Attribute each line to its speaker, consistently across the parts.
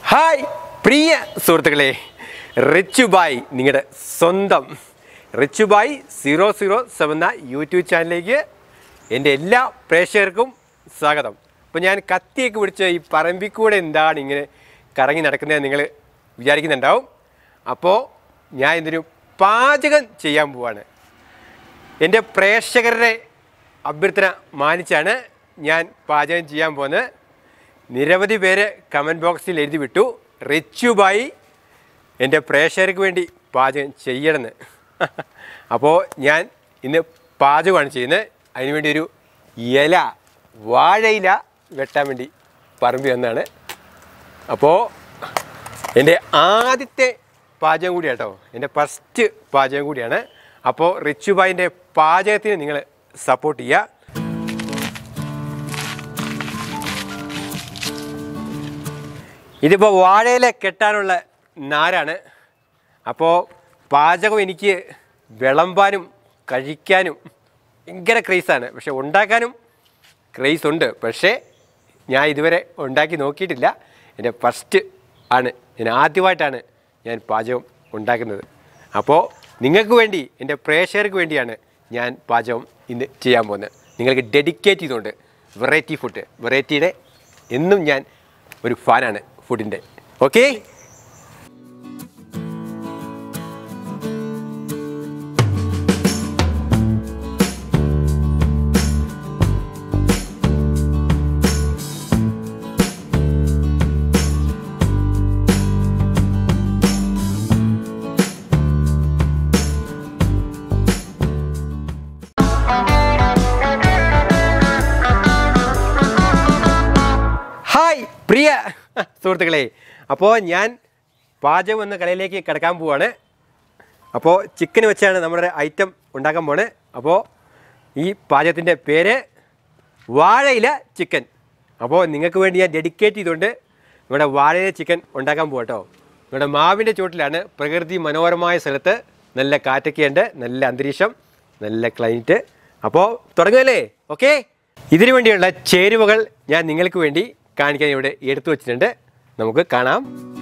Speaker 1: hi പ്രിയ സുഹൃത്തുക്കളെ Richu By നിങ്ങളുടെ സ്വന്തം Rich By zero zero seven എന്ന യൂട്യൂബ് ചാനലിലേക്ക് എൻ്റെ എല്ലാ പ്രേക്ഷകർക്കും സ്വാഗതം അപ്പോൾ ഞാൻ കത്തിയൊക്കെ പിടിച്ച് ഈ പറമ്പിക്കൂടെ എന്താണ് ഇങ്ങനെ കറങ്ങി നടക്കുന്നത് നിങ്ങൾ വിചാരിക്കുന്നുണ്ടാവും അപ്പോൾ ഞാൻ ഇതിന് പാചകം ചെയ്യാൻ പോവാണ് എൻ്റെ പ്രേക്ഷകരുടെ അഭ്യർത്ഥന മാനിച്ചാണ് ഞാൻ പാചകം ചെയ്യാൻ പോകുന്നത് നിരവധി പേര് കമൻറ്റ് ബോക്സിൽ എഴുതി വിട്ടു റിച്ചുബായി എൻ്റെ പ്രേക്ഷകർക്ക് വേണ്ടി പാചകം ചെയ്യണമെന്ന് അപ്പോൾ ഞാൻ ഇന്ന് പാചകമാണ് ചെയ്യുന്നത് അതിനുവേണ്ടി ഒരു ഇല വാഴയില വെട്ടാൻ വേണ്ടി പറമ്പി വന്നതാണ് അപ്പോൾ എൻ്റെ ആദ്യത്തെ പാചകം കൂടിയാണ് കേട്ടോ എൻ്റെ ഫസ്റ്റ് പാചകം കൂടിയാണ് അപ്പോൾ റിച്ചുബായിൻ്റെ പാചകത്തിന് നിങ്ങൾ സപ്പോർട്ട് ചെയ്യുക ഇതിപ്പോൾ വാഴയില കെട്ടാനുള്ള നാരാണ് അപ്പോൾ പാചകം എനിക്ക് വിളമ്പാനും കഴിക്കാനും ഭയങ്കര ക്രേസാണ് പക്ഷെ ഉണ്ടാക്കാനും ക്രേസ് ഉണ്ട് പക്ഷേ ഞാൻ ഇതുവരെ ഉണ്ടാക്കി നോക്കിയിട്ടില്ല എൻ്റെ ഫസ്റ്റ് ആണ് ഞാൻ ആദ്യമായിട്ടാണ് ഞാൻ പാചകം ഉണ്ടാക്കുന്നത് അപ്പോൾ നിങ്ങൾക്ക് വേണ്ടി എൻ്റെ പ്രേക്ഷകർക്ക് വേണ്ടിയാണ് ഞാൻ പാചകം ഇന്ന് ചെയ്യാൻ പോകുന്നത് നിങ്ങൾക്ക് ഡെഡിക്കേറ്റ് ചെയ്തുകൊണ്ട് വെറൈറ്റി ഫുഡ് വെറൈറ്റിയുടെ എന്നും ഞാൻ ഒരു ഫാനാണ് ഫുഡിൻ്റെ ഓക്കെ ഹായ് പ്രിയ സുഹൃത്തുക്കളെ അപ്പോൾ ഞാൻ പാചകം എന്ന കടയിലേക്ക് കിടക്കാൻ പോവാണ് അപ്പോൾ ചിക്കൻ വെച്ചാണ് നമ്മുടെ ഐറ്റം ഉണ്ടാക്കാൻ പോണ് അപ്പോൾ ഈ പാചകത്തിൻ്റെ പേര് വാഴയില ചിക്കൻ അപ്പോൾ നിങ്ങൾക്ക് വേണ്ടി ഞാൻ ഡെഡിക്കേറ്റ് ചെയ്തുകൊണ്ട് ഇവിടെ വാഴയില ചിക്കൻ ഉണ്ടാക്കാൻ പോകട്ടോ ഇവിടെ മാവിൻ്റെ ചുവട്ടിലാണ് പ്രകൃതി മനോഹരമായ സ്ഥലത്ത് നല്ല കാറ്റൊക്കെയുണ്ട് നല്ല അന്തരീക്ഷം നല്ല ക്ലൈമറ്റ് അപ്പോൾ തുടങ്ങുമല്ലേ ഓക്കെ ഇതിനു വേണ്ടിയുള്ള ചേരുവകൾ ഞാൻ നിങ്ങൾക്ക് വേണ്ടി കാണിക്കാൻ ഇവിടെ എടുത്തു വച്ചിട്ടുണ്ട് നമുക്ക് കാണാം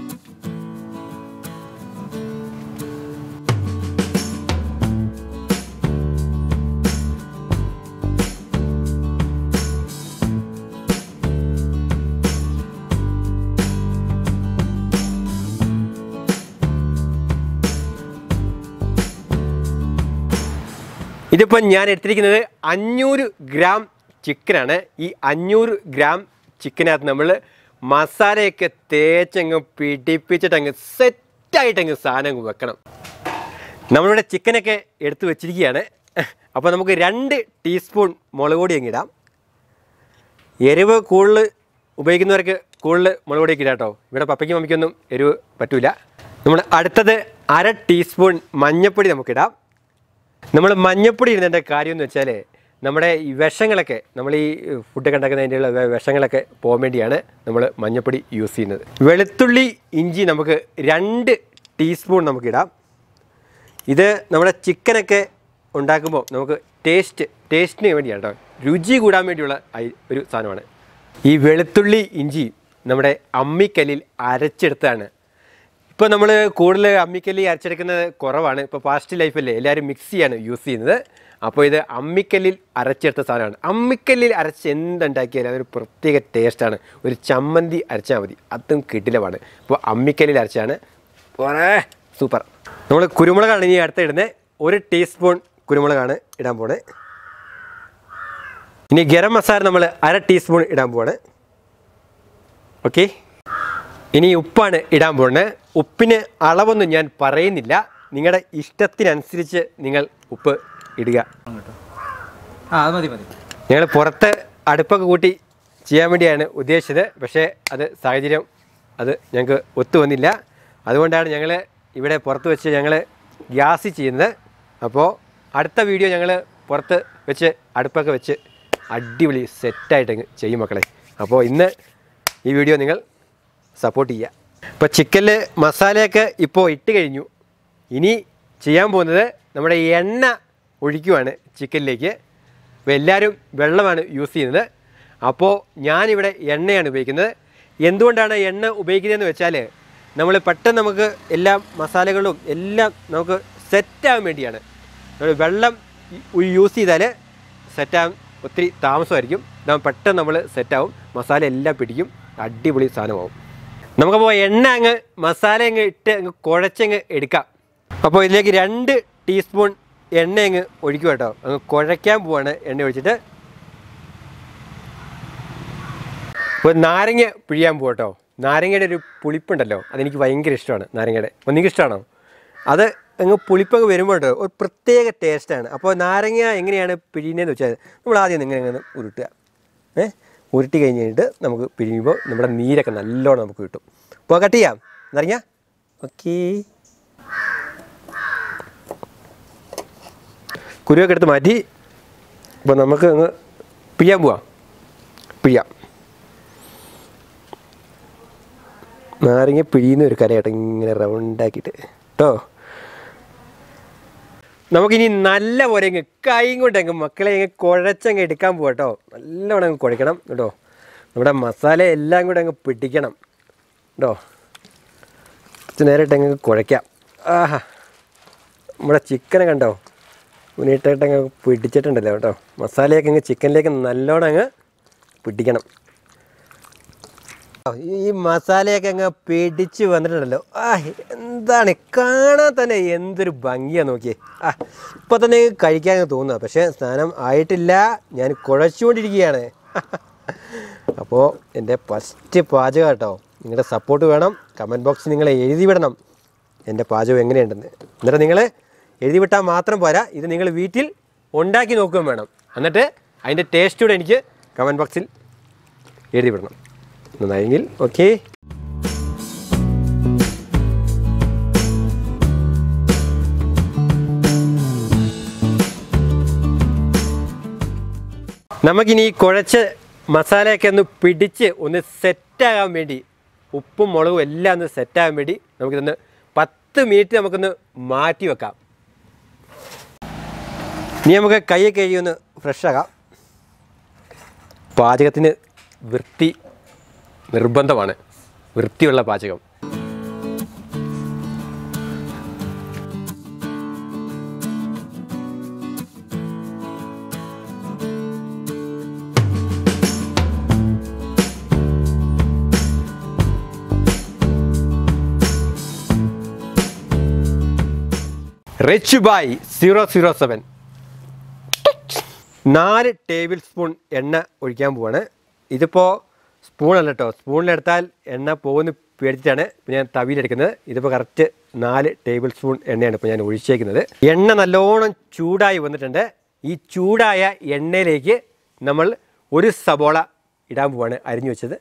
Speaker 1: ഇതിപ്പോൾ ഞാൻ എടുത്തിരിക്കുന്നത് അഞ്ഞൂറ് ഗ്രാം ചിക്കനാണ് ഈ അഞ്ഞൂറ് ഗ്രാം ചിക്കനകത്ത് നമ്മൾ മസാലയൊക്കെ തേച്ചങ്ങ് പിടിപ്പിച്ചിട്ടങ്ങ് സെറ്റായിട്ടങ്ങ് സാധനം അങ്ങ് വെക്കണം നമ്മളിവിടെ ചിക്കനൊക്കെ എടുത്ത് വെച്ചിരിക്കുകയാണ് അപ്പോൾ നമുക്ക് രണ്ട് ടീസ്പൂൺ മുളക് പൊടി അങ്ങ് ഇടാം എരിവ് കൂടുതൽ ഉപയോഗിക്കുന്നവർക്ക് കൂടുതൽ മുളക് പൊടിയൊക്കെ ഇടാം കേട്ടോ ഇവിടെ പപ്പയ്ക്കും മമ്മിക്കൊന്നും എരിവ് പറ്റൂല നമ്മൾ അടുത്തത് അര ടീസ്പൂൺ മഞ്ഞൾപ്പൊടി നമുക്കിടാം നമ്മൾ മഞ്ഞപ്പൊടി ഇടുന്നതിൻ്റെ കാര്യം എന്ന് വെച്ചാൽ നമ്മുടെ ഈ വിഷങ്ങളൊക്കെ നമ്മൾ ഈ ഫുഡ് ഉണ്ടാക്കുന്നതിൻ്റെ വെ- വിഷങ്ങളൊക്കെ പോകാൻ വേണ്ടിയാണ് നമ്മൾ മഞ്ഞപ്പൊടി യൂസ് ചെയ്യുന്നത് വെളുത്തുള്ളി ഇഞ്ചി നമുക്ക് രണ്ട് ടീസ്പൂൺ നമുക്കിടാം ഇത് നമ്മുടെ ചിക്കനൊക്കെ ഉണ്ടാക്കുമ്പോൾ നമുക്ക് ടേസ്റ്റ് ടേസ്റ്റിന് വേണ്ടിയാണ് കേട്ടോ രുചി കൂടാൻ വേണ്ടിയുള്ള ഐ- ഒരു സാധനമാണ് ഈ വെളുത്തുള്ളി ഇഞ്ചി നമ്മുടെ അമ്മിക്കല്ലിൽ അരച്ചെടുത്തതാണ് ഇപ്പോൾ നമ്മൾ കൂടുതൽ അമ്മിക്കല്ലി അരച്ചെടുക്കുന്നത് കുറവാണ് ഇപ്പോൾ പാസ്റ്റ് ലൈഫല്ലേ എല്ലാവരും മിക്സിയാണ് യൂസ് ചെയ്യുന്നത് അപ്പോൾ ഇത് അമ്മിക്കല്ലിൽ അരച്ചെടുത്ത സാധനമാണ് അമ്മിക്കല്ലിൽ അരച്ച് എന്തുണ്ടാക്കിയാലും അതൊരു പ്രത്യേക ടേസ്റ്റാണ് ഒരു ചമ്മന്തി അരച്ചാൽ മതി അതും കിടിലമാണ് ഇപ്പോൾ അമ്മിക്കല്ലിൽ അരച്ചാണ് കുറേ സൂപ്പർ നമ്മൾ കുരുമുളകാണ് ഇനി അടുത്ത് ഇടുന്നത് ഒരു ടീസ്പൂൺ കുരുമുളകാണ് ഇടാൻ പോണേ ഇനി ഗരം മസാല നമ്മൾ അര ടീസ്പൂൺ ഇടാൻ പോവാണ് ഓക്കെ ഇനി ഉപ്പാണ് ഇടാൻ പോകുന്നത് ഉപ്പിന് അളവൊന്നും ഞാൻ പറയുന്നില്ല നിങ്ങളുടെ ഇഷ്ടത്തിനനുസരിച്ച് നിങ്ങൾ ഉപ്പ് ഇടുക
Speaker 2: ആ അത് മതി മതി
Speaker 1: ഞങ്ങൾ പുറത്ത് അടുപ്പൊക്കെ കൂട്ടി ചെയ്യാൻ വേണ്ടിയാണ് ഉദ്ദേശിച്ചത് പക്ഷേ അത് സാഹചര്യം അത് ഞങ്ങൾക്ക് ഒത്തു വന്നില്ല അതുകൊണ്ടാണ് ഞങ്ങൾ ഇവിടെ പുറത്ത് വെച്ച് ഞങ്ങൾ ഗ്യാസിൽ ചെയ്യുന്നത് അപ്പോൾ അടുത്ത വീഡിയോ ഞങ്ങൾ പുറത്ത് വെച്ച് അടുപ്പൊക്കെ വെച്ച് അടിപൊളി സെറ്റായിട്ട് ചെയ്യും മക്കളെ അപ്പോൾ ഇന്ന് ഈ വീഡിയോ നിങ്ങൾ സപ്പോർട്ട് ചെയ്യുക ഇപ്പോൾ ചിക്കനിൽ മസാലയൊക്കെ ഇപ്പോൾ ഇട്ട് കഴിഞ്ഞു ഇനി ചെയ്യാൻ പോകുന്നത് നമ്മുടെ എണ്ണ ഒഴിക്കുവാണ് ചിക്കനിലേക്ക് അപ്പോൾ എല്ലാവരും വെള്ളമാണ് യൂസ് ചെയ്യുന്നത് അപ്പോൾ ഞാനിവിടെ എണ്ണയാണ് ഉപയോഗിക്കുന്നത് എന്തുകൊണ്ടാണ് എണ്ണ ഉപയോഗിക്കുന്നതെന്ന് വെച്ചാൽ നമ്മൾ പെട്ടെന്ന് നമുക്ക് എല്ലാ മസാലകളും എല്ലാം നമുക്ക് സെറ്റാകാൻ വേണ്ടിയാണ് നമ്മൾ വെള്ളം യൂസ് ചെയ്താൽ സെറ്റാകാൻ ഒത്തിരി താമസമായിരിക്കും നമ്മൾ പെട്ടെന്ന് നമ്മൾ സെറ്റാവും മസാല എല്ലാം പിടിക്കും അടിപൊളി സാധനമാവും നമുക്കപ്പോൾ എണ്ണ അങ്ങ് മസാല അങ്ങ് ഇട്ട് അങ്ങ് കുഴച്ചങ്ങ് എടുക്കാം അപ്പോൾ ഇതിലേക്ക് രണ്ട് ടീസ്പൂൺ എണ്ണ അങ്ങ് ഒഴിക്കുക കേട്ടോ അങ്ങ് കുഴയ്ക്കാൻ പോവാണ് എണ്ണ ഒഴിച്ചിട്ട് ഒരു നാരങ്ങ പിഴിയാൻ പോകട്ടോ നാരങ്ങയുടെ ഒരു പുളിപ്പുണ്ടല്ലോ അതെനിക്ക് ഭയങ്കര ഇഷ്ടമാണ് നാരങ്ങയുടെ ഒന്നിക്ക് ഇഷ്ടമാണോ അത് അങ്ങ് പുളിപ്പൊക്കെ വരുമ്പോൾ കേട്ടോ ഒരു പ്രത്യേക ടേസ്റ്റാണ് അപ്പോൾ നാരങ്ങ എങ്ങനെയാണ് പിഴിയുന്നതെന്ന് വെച്ചാൽ നമ്മൾ ആദ്യം ഇങ്ങനെ ഇങ്ങനെ ഉരുട്ടുക ഏ ഉരുട്ടി കഴിഞ്ഞിട്ട് നമുക്ക് പിഴിയുമ്പോൾ നമ്മുടെ നീരൊക്കെ നല്ലോണം നമുക്ക് കിട്ടും അപ്പോൾ കട്ട് ചെയ്യാം നാരങ്ങ ഓക്കേ കുരുവൊക്കെ എടുത്ത് മാറ്റി അപ്പോൾ നമുക്ക് അങ്ങ് പിഴിയാൻ പോവാം പിഴിയാം നാരങ്ങ പിഴിയുന്ന ഒരു കരയാട്ടോ ഇങ്ങനെ റൗണ്ടാക്കിയിട്ട് കേട്ടോ നമുക്കിനി നല്ല പോലെ അങ്ങ് കൈയും കൊണ്ട് അങ്ങ് മക്കളെ അങ്ങ് കുഴച്ചങ്ങ് എടുക്കാൻ പോകട്ടോ നല്ലവണ്ണം അങ്ങ് കുഴക്കണം കേട്ടോ നമ്മുടെ മസാല എല്ലാം കൂടെ അങ്ങ് പിടിക്കണം കേട്ടോ കുറച്ച് നേരമായിട്ട് അങ്ങ് കുഴയ്ക്കാം ആഹാ നമ്മുടെ ചിക്കനെ കണ്ടോ ഉനിയിട്ടിട്ട് അങ്ങ് പിടിച്ചിട്ടുണ്ടല്ലോ കേട്ടോ മസാലയൊക്കെ അങ്ങ് ചിക്കനിലേക്ക് നല്ലോണം അങ്ങ് പിടിക്കണം ഈ മസാലയൊക്കെ അങ്ങ് പിടിച്ച് വന്നിട്ടുണ്ടല്ലോ ആ എന്താണ് കാണാൻ തന്നെ എന്തൊരു ഭംഗിയാ നോക്കിയേ ആ ഇപ്പം തന്നെ കഴിക്കാൻ തോന്നുക പക്ഷേ സ്നാനം ആയിട്ടില്ല ഞാൻ കുഴച്ചുകൊണ്ടിരിക്കുകയാണ് അപ്പോൾ എൻ്റെ ഫസ്റ്റ് പാചകം കേട്ടോ നിങ്ങളുടെ സപ്പോർട്ട് വേണം കമൻറ്റ് ബോക്സിൽ നിങ്ങൾ എഴുതി വിടണം എൻ്റെ പാചകം എങ്ങനെയുണ്ടെന്ന് എന്നിട്ട് നിങ്ങൾ എഴുതി വിട്ടാൽ മാത്രം പോരാ ഇത് നിങ്ങൾ വീട്ടിൽ ഉണ്ടാക്കി നോക്കുകയും വേണം എന്നിട്ട് അതിൻ്റെ ടേസ്റ്റ് കൂടെ എനിക്ക് കമൻറ്റ് ബോക്സിൽ എഴുതി വിടണം നന്നായെങ്കിൽ ഓക്കെ നമുക്കിനി ഈ കുഴച്ച് മസാലയൊക്കെ ഒന്ന് പിടിച്ച് ഒന്ന് സെറ്റാകാൻ വേണ്ടി ഉപ്പും മുളകും എല്ലാം ഒന്ന് സെറ്റാകാൻ വേണ്ടി നമുക്കിതൊന്ന് പത്ത് മിനിറ്റ് നമുക്കൊന്ന് മാറ്റി വെക്കാം ഇനി നമുക്ക് കൈയൊക്കെ കഴുകി ഒന്ന് ഫ്രഷ് ആകാം പാചകത്തിന് വൃത്തി നിർബന്ധമാണ് വൃത്തിയുള്ള പാചകം Rich By zero zero seven നാല് ടേബിൾ സ്പൂൺ എണ്ണ ഒഴിക്കാൻ പോവാണ് ഇതിപ്പോൾ സ്പൂണല്ല കേട്ടോ സ്പൂണിലെടുത്താൽ എണ്ണ പോകുന്ന പേടിച്ചിട്ടാണ് ഇപ്പം ഞാൻ തവിയിലെടുക്കുന്നത് ഇതിപ്പോൾ കറക്റ്റ് നാല് ടേബിൾ സ്പൂൺ എണ്ണയാണ് ഇപ്പോൾ ഞാൻ ഒഴിച്ചേക്കുന്നത് എണ്ണ നല്ലോണം ചൂടായി വന്നിട്ടുണ്ട് ഈ ചൂടായ എണ്ണയിലേക്ക് നമ്മൾ ഒരു സബോള ഇടാൻ പോവാണ് അരിഞ്ഞു വെച്ചത്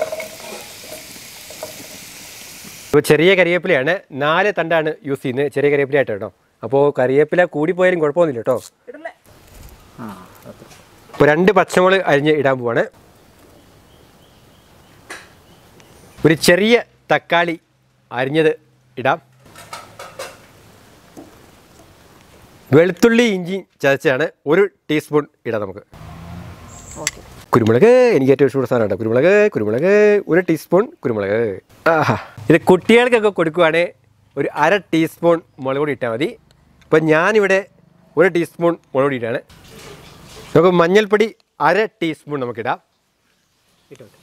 Speaker 1: ഇപ്പോൾ ചെറിയ കരിവേപ്പിലയാണ് നാല് തണ്ടാണ് യൂസ് ചെയ്യുന്നത് ചെറിയ കരിവേപ്പിലയായിട്ട് കേട്ടോ അപ്പോൾ കരിവേപ്പില കൂടിപ്പോയാലും കുഴപ്പമൊന്നുമില്ല കേട്ടോ
Speaker 2: ആ അത്ര
Speaker 1: ഇപ്പോൾ രണ്ട് പച്ചമുളക് അരിഞ്ഞ് ഇടാൻ പോവാണ് ഒരു ചെറിയ തക്കാളി അരിഞ്ഞത് ഇടാം വെളുത്തുള്ളി ഇഞ്ചി ചതച്ചാണ് ഒരു ടീസ്പൂൺ ഇടാം നമുക്ക് കുരുമുളക് എനിക്ക് ഏറ്റവും ഇഷ്ടമുള്ള സാധനമാണ് കുരുമുളക് കുരുമുളക് ഒരു ടീസ്പൂൺ കുരുമുളക് ആഹാ ഇത് കുട്ടികൾക്കൊക്കെ കൊടുക്കുവാണെങ്കിൽ ഒരു അര ടീസ്പൂൺ മുളക് പൊടി ഇട്ടാൽ മതി ഇപ്പം ഞാനിവിടെ ഒരു ടീസ്പൂൺ മുളക് പൊടി ഇട്ടാണ് നമുക്ക് മഞ്ഞൾപ്പൊടി അര ടീസ്പൂൺ നമുക്കിടാം
Speaker 2: ഇട്ടോട്ടെ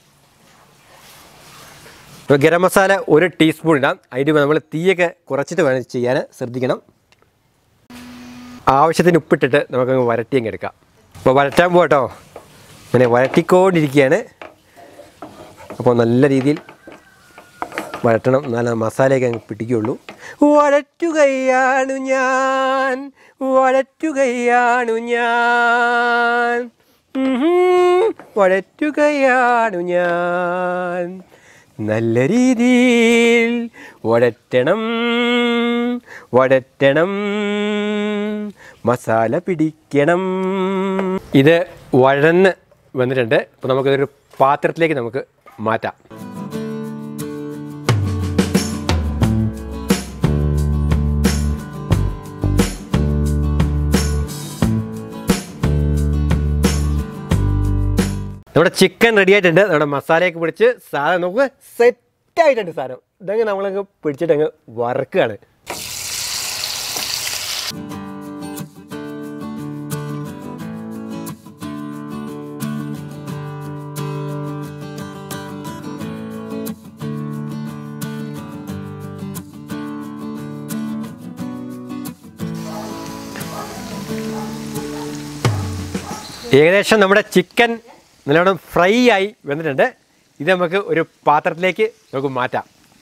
Speaker 1: ഇപ്പോൾ ഗരം മസാല ഒരു ടീസ്പൂൺ ഇടാം അതിന് നമ്മൾ തീയൊക്കെ കുറച്ചിട്ട് വേണം ഇത് ചെയ്യാൻ ശ്രദ്ധിക്കണം ആവശ്യത്തിന് ഉപ്പിട്ടിട്ട് നമുക്കങ്ങ് വരട്ടി അങ്ങ് എടുക്കാം അപ്പോൾ വരട്ടാൻ പോകട്ടോ അങ്ങനെ വരട്ടിക്കൊണ്ടിരിക്കുകയാണ് അപ്പോൾ നല്ല രീതിയിൽ വരട്ടണം നല്ല മസാലയൊക്കെ അങ്ങ് പിടിക്കുകയുള്ളൂ വരട്ടുകയാണു ഞാൻ വരട്ടുകയാണു ഞാൻ ഉഹും, വരട്ടുകയാണു ഞാൻ നല്ല രീതിയിൽ വടറ്റണം വടറ്റണം മസാല പിടിക്കണം ഇത് വഴന്ന് വന്നിട്ടുണ്ട് അപ്പോൾ നമുക്കിതൊരു പാത്രത്തിലേക്ക് നമുക്ക് മാറ്റാം നമ്മുടെ ചിക്കൻ റെഡി ആയിട്ടുണ്ട് നമ്മുടെ മസാലയൊക്കെ പിടിച്ച് സാധനം നമുക്ക് സെറ്റ് ആയിട്ടുണ്ട് സാധനം ഇതങ്ങ് നമ്മളങ്ങ് പിടിച്ചിട്ട് അങ്ങ് വറക്കുകയാണ് ഏകദേശം നമ്മുടെ ചിക്കൻ നല്ലോണം ഫ്രൈ ആയി വന്നിട്ടുണ്ട് ഇത് നമുക്ക് ഒരു പാത്രത്തിലേക്ക് നമുക്ക് മാറ്റാം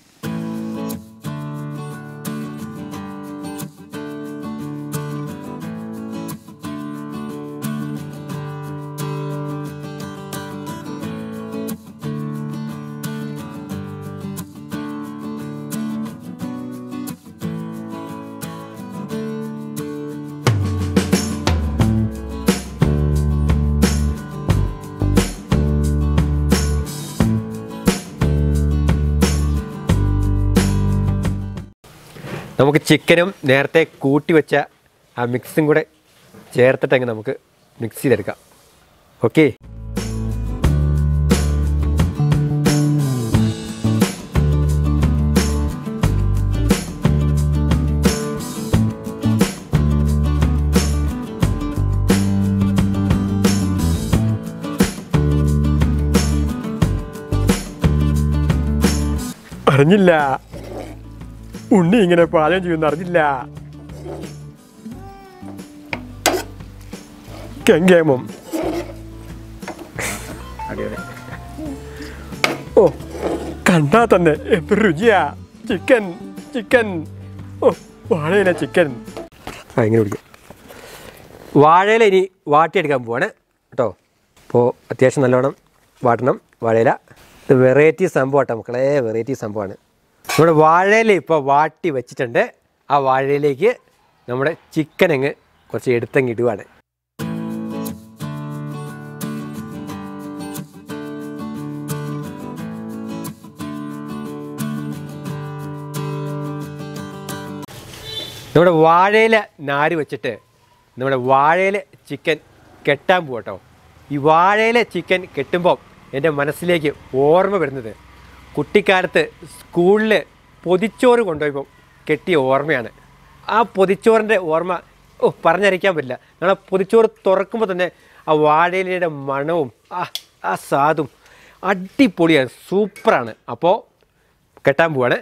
Speaker 1: നമുക്ക് ചിക്കനും നേരത്തെ കൂട്ടി വെച്ച ആ മിക്സും കൂടെ ചേർത്തിട്ടങ്ങ് നമുക്ക് മിക്സ് ചെയ്തെടുക്കാം ഓക്കെ അറിഞ്ഞില്ല ഉണ്ണി ഇങ്ങനെ പാചകം ചെയ്യുന്ന അറിഞ്ഞില്ല കെങ്കേമം
Speaker 2: അടിപൊളി
Speaker 1: ഓ കണ്ടാ തന്നെ എന്ത് രുചിയാ ചിക്കൻ ചിക്കൻ ഓ വാഴയില ചിക്കൻ ആ ഇങ്ങനെ പിടിക്കാം വാഴയില ഇനി വാട്ടിയെടുക്കാൻ പോവാണ് കേട്ടോ അപ്പോൾ അത്യാവശ്യം നല്ലോണം വാട്ടണം വാഴയില ഇത് വെറൈറ്റി സംഭവം കേട്ടോ മക്കളെ വെറൈറ്റി സംഭവമാണ് നമ്മുടെ വാഴയില ഇപ്പോൾ വാട്ടി വെച്ചിട്ടുണ്ട് ആ വാഴയിലേക്ക് നമ്മുടെ ചിക്കൻ അങ്ങ് കുറച്ച് എടുത്തങ്ങ് ഇടുവാണ് നമ്മുടെ വാഴയില നാര് വെച്ചിട്ട് നമ്മുടെ വാഴയില ചിക്കൻ കെട്ടാൻ പോകട്ടോ ഈ വാഴയില ചിക്കൻ കെട്ടുമ്പോൾ എൻ്റെ മനസ്സിലേക്ക് ഓർമ്മ വരുന്നത് കുട്ടിക്കാലത്ത് സ്കൂളിൽ പൊതിച്ചോറ് കൊണ്ടുപോയപ്പോൾ കെട്ടിയ ഓർമ്മയാണ് ആ പൊതിച്ചോറിൻ്റെ ഓർമ്മ ഓ പറഞ്ഞറിയിക്കാൻ പറ്റില്ല നമ്മളെ പൊതിച്ചോറ് തുറക്കുമ്പോൾ തന്നെ ആ വാഴയിലയുടെ മണവും ആ ആ സ്വാദും അടിപൊളിയാണ് സൂപ്പറാണ് അപ്പോൾ കെട്ടാൻ പോവാണ്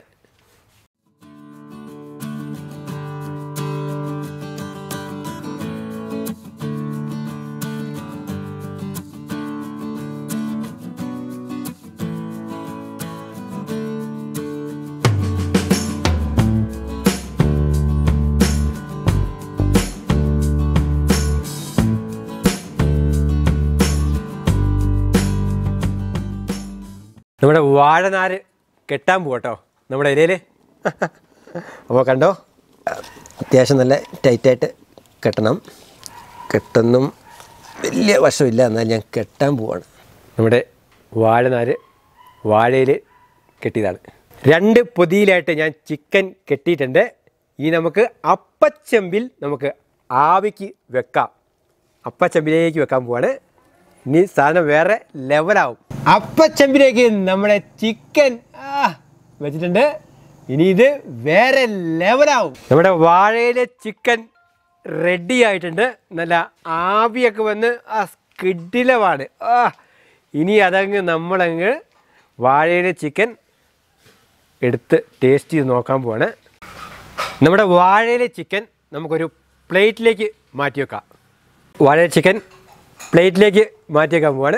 Speaker 1: നമ്മുടെ വാഴനാര് കെട്ടാൻ പോകട്ടോ നമ്മുടെ ഇലയിൽ അപ്പോൾ കണ്ടോ അത്യാവശ്യം നല്ല ടൈറ്റായിട്ട് കെട്ടണം കെട്ടൊന്നും വലിയ വശമില്ല എന്നാൽ ഞാൻ കെട്ടാൻ പോവാണ് നമ്മുടെ വാഴനാര് വാഴയിൽ കെട്ടിയതാണ് രണ്ട് പൊതിയിലായിട്ട് ഞാൻ ചിക്കൻ കെട്ടിയിട്ടുണ്ട് ഈ നമുക്ക് അപ്പച്ചെമ്പിൽ നമുക്ക് ആവിക്ക് വെക്കാം അപ്പച്ചെമ്പിലേക്ക് വെക്കാൻ പോവാണ് ഇനി സാധനം വേറെ ലെവലാവും അപ്പച്ചെമ്പിലേക്ക് നമ്മുടെ ചിക്കൻ ആ, വെച്ചിട്ടുണ്ട് ഇനി ഇത് വേറെ ലെവലാവും നമ്മുടെ വാഴയിലെ ചിക്കൻ റെഡി ആയിട്ടുണ്ട് നല്ല ആവിയൊക്കെ വന്ന് ആ കിഡിലമാണ് ആ ഇനി അതങ്ങ് നമ്മളങ്ങ് വാഴയിലെ ചിക്കൻ എടുത്ത് ടേസ്റ്റ് ചെയ്ത് നോക്കാൻ പോവാണ് നമ്മുടെ വാഴയിലെ ചിക്കൻ നമുക്കൊരു പ്ലേറ്റിലേക്ക് മാറ്റി വെക്കാം വാഴ ചിക്കൻ പ്ലേറ്റിലേക്ക് മാറ്റി വെക്കാൻ പോവാണ്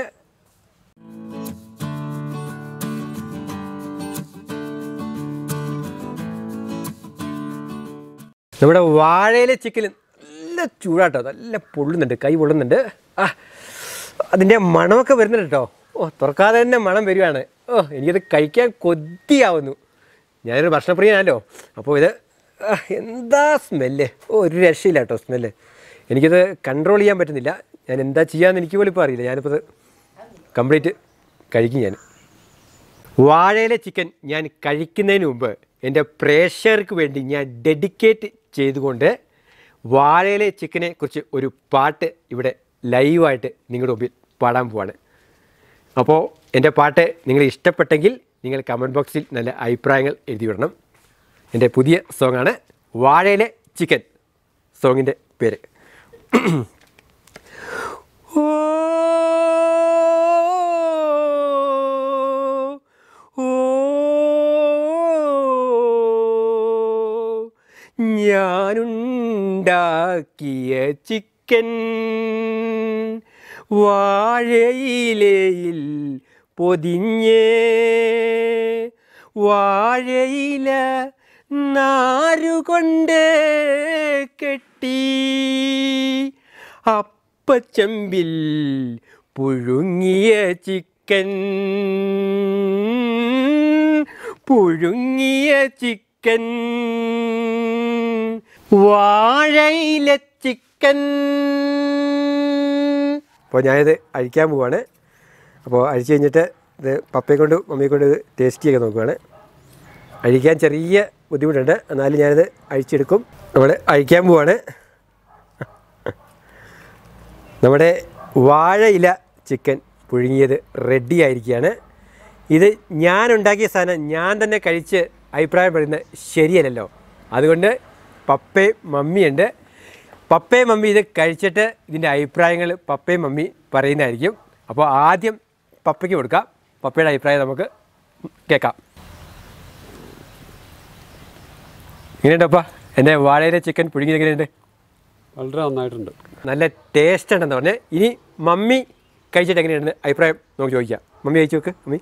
Speaker 1: നമ്മുടെ വാഴയിലെ ചിക്കൻ നല്ല ചൂടാട്ടോ നല്ല പൊള്ളുന്നുണ്ട് കൈ പൊള്ളുന്നുണ്ട് ആ അതിൻ്റെ മണമൊക്കെ വരുന്നുണ്ട് കേട്ടോ ഓ തുറക്കാതെ തന്നെ മണം വരികയാണ് ഓ എനിക്കത് കഴിക്കാൻ കൊതിയാവുന്നു ഞാനൊരു ഭക്ഷണപ്രിയനാണല്ലോ അപ്പോൾ ഇത് ആ, എന്താ സ്മെല്ല് ഓ ഒരു രക്ഷയില്ല കേട്ടോ സ്മെല്ല് എനിക്കത് കൺട്രോൾ ചെയ്യാൻ പറ്റുന്നില്ല ഞാൻ എന്താ ചെയ്യാമെന്ന് എനിക്ക് പോലും ഇപ്പോൾ അറിയില്ല ഞാനിപ്പോൾ ഇത് കംപ്ലീറ്റ് കഴിക്കും ഞാൻ വാഴയിലെ ചിക്കൻ ഞാൻ കഴിക്കുന്നതിന് മുമ്പ് എൻ്റെ പ്രേക്ഷകർക്ക് വേണ്ടി ഞാൻ ഡെഡിക്കേറ്റ് ചെയ്തുകൊണ്ട് വാഴയിലെ ചിക്കനെ കുറിച്ച് ഒരു പാട്ട് ഇവിടെ ലൈവായിട്ട് നിങ്ങളുടെ മുമ്പിൽ പാടാൻ പോവാണ് അപ്പോൾ എൻ്റെ പാട്ട് നിങ്ങൾ ഇഷ്ടപ്പെട്ടെങ്കിൽ നിങ്ങൾ കമൻറ്റ് ബോക്സിൽ നല്ല അഭിപ്രായങ്ങൾ എഴുതി വിടണം എൻ്റെ പുതിയ സോങ്ങാണ് വാഴയിലെ ചിക്കൻ സോങ്ങിൻ്റെ പേര് ഓ ഓ ഞാനുണ്ടാക്കിയ ചിക്കൻ വാഴയിലയിൽ പൊതിഞ്ഞേ വാഴയില നാരുകൊണ്ട് കെട്ടി അപ്പച്ചമ്പിൽ പുഴുങ്ങിയ ചിക്കൻ പുഴുങ്ങിയ ചിക്കൻ വാഴയില ചിക്കൻ അപ്പോൾ ഞാനിത് അഴിക്കാൻ പോവാണ് അപ്പോൾ അഴിച്ചു കഴിഞ്ഞിട്ട് ഇത് പപ്പയെ കൊണ്ട് മമ്മിയെ കൊണ്ട് ഇത് ടേസ്റ്റ് ചെയ്യൊക്കെ നോക്കുവാണ് അഴിക്കാൻ ചെറിയ ബുദ്ധിമുട്ടുണ്ട് എന്നാലും ഞാനിത് അഴിച്ചെടുക്കും നമ്മൾ അഴിക്കാൻ പോവാണ് നമ്മുടെ വാഴയില ചിക്കൻ പുഴുങ്ങിയത് റെഡി ആയിരിക്കുകയാണ് ഇത് ഞാൻ ഉണ്ടാക്കിയ സാധനം ഞാൻ തന്നെ കഴിച്ച് അഭിപ്രായം പറയുന്നത് ശരിയല്ലല്ലോ അതുകൊണ്ട് പപ്പയും മമ്മിയുണ്ട് പപ്പയും മമ്മി ഇത് കഴിച്ചിട്ട് ഇതിൻ്റെ അഭിപ്രായങ്ങൾ പപ്പയും മമ്മി പറയുന്നതായിരിക്കും അപ്പോൾ ആദ്യം പപ്പയ്ക്ക് കൊടുക്കാം പപ്പയുടെ അഭിപ്രായം നമുക്ക് കേൾക്കാം എങ്ങനെയുണ്ട് അപ്പ എൻ്റെ വാഴയിലെ ചിക്കൻ പുഴുങ്ങിയത് എങ്ങനെയുണ്ട്
Speaker 3: വളരെ നന്നായിട്ടുണ്ട്
Speaker 1: നല്ല ടേസ്റ്റ് ഉണ്ടെന്ന് പറഞ്ഞ് ഇനി മമ്മി കഴിച്ചിട്ട് എങ്ങനെയാണെന്ന് അഭിപ്രായം നമുക്ക് ചോദിക്കാം മമ്മി കഴിച്ചു നോക്ക് മമ്മി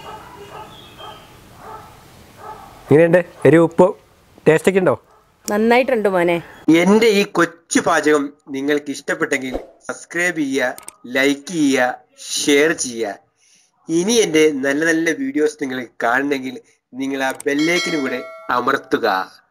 Speaker 1: എങ്ങനെയുണ്ട് എരിവ് ഉപ്പ് ടേസ്റ്റൊക്കെ ഉണ്ടോ
Speaker 4: നന്നായിട്ടുണ്ട് മോനെ
Speaker 1: എൻ്റെ ഈ കൊച്ചു പാചകം നിങ്ങൾക്ക് ഇഷ്ടപ്പെട്ടെങ്കിൽ സബ്സ്ക്രൈബ് ചെയ്യുക ലൈക്ക് ചെയ്യുക ഷെയർ ചെയ്യുക ഇനി എൻ്റെ നല്ല നല്ല വീഡിയോസ് നിങ്ങൾ കാണണമെങ്കിൽ നിങ്ങൾ ആ ബെല്ലേക്കിന് കൂടെ അമർത്തുക